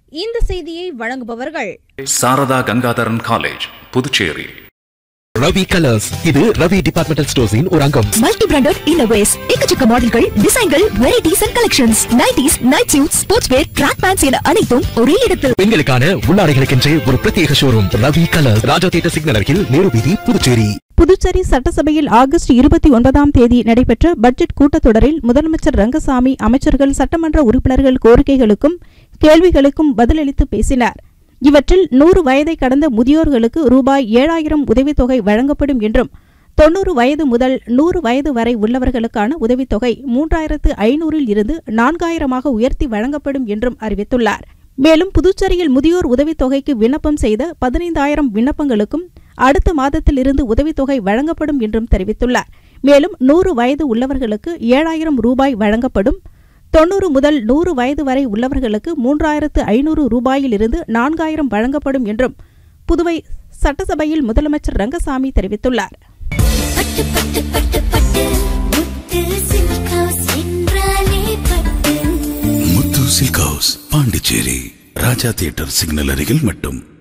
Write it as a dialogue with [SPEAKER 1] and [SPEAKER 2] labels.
[SPEAKER 1] இந்த செய்தியை வழங்குபவர்கள்
[SPEAKER 2] சாரதா கங்காதரன் காலேஜ் புதுச்சேரி
[SPEAKER 3] ரவி கலர்ஸ் இது ரவி டிபார்ட்மெண்டல் ஸ்டோர்ஸின் ஒரு அங்கம்
[SPEAKER 4] மல்டி பிராண்டட் இன்னோவேஸ் எக்கச்சக்க மாடல்கள் டிசைன்கள் varieties and collections nighties night suit sports wear track pants என அனைத்தும் ஒரே இடத்தில்
[SPEAKER 3] பெண்களுக்கான உள்ளாடைகளுக்கென்றே ஒரு பிரத்யேக showroom Ravi colours Raja theatre signal அருகில் நேரு வீதி புதுச்சேரி
[SPEAKER 5] புதுச்சேரி சட்டசபையில் ஆகஸ்ட் இருபத்தி ஒன்பதாம் தேதி நடைபெற்ற பட்ஜெட் கூட்டத்தொடரில் முதலமைச்சர் ரங்கசாமி அமைச்சர்கள் சட்டமன்ற உறுப்பினர்கள் கோரிக்கைகளுக்கும் கேள்விகளுக்கும் பதிலளித்து பேசினார் இவற்றில் நூறு வயதை கடந்த முதியோர்களுக்கு ரூபாய் ஏழாயிரம் உதவித்தொகை வழங்கப்படும் என்றும் தொன்னூறு வயது முதல் நூறு வயது வரை உள்ளவர்களுக்கான உதவித்தொகை மூன்றாயிரத்து ஐநூறில் இருந்து நான்காயிரமாக உயர்த்தி வழங்கப்படும் என்றும் அறிவித்துள்ளார் மேலும் புதுச்சேரியில் முதியோர் உதவித்தொகைக்கு விண்ணப்பம் செய்த பதினைந்தாயிரம் விண்ணப்பங்களுக்கும் அடுத்த மாதத்தில் இருந்து உதவித்தொகை வழங்கப்படும் என்றும் தெரிவித்துள்ளார் மேலும் நூறு வயது உள்ளவர்களுக்கு ஏழாயிரம் ரூபாய் வழங்கப்படும் தொன்னூறு முதல் நூறு வயது வரை உள்ளவர்களுக்கு மூன்றாயிரத்து ஐநூறு ரூபாயிலிருந்து நான்காயிரம் வழங்கப்படும் என்றும் புதுவை சட்டசபையில் முதலமைச்சர் ரங்கசாமி தெரிவித்துள்ளார்
[SPEAKER 6] பட்டு பட்டு பட்டு பட்டு முத்து சில்க் ஹவுஸ் என்றாலே Pattu
[SPEAKER 7] Muthu silk house Pondicherry Raja theatre signal அருகில் மட்டும்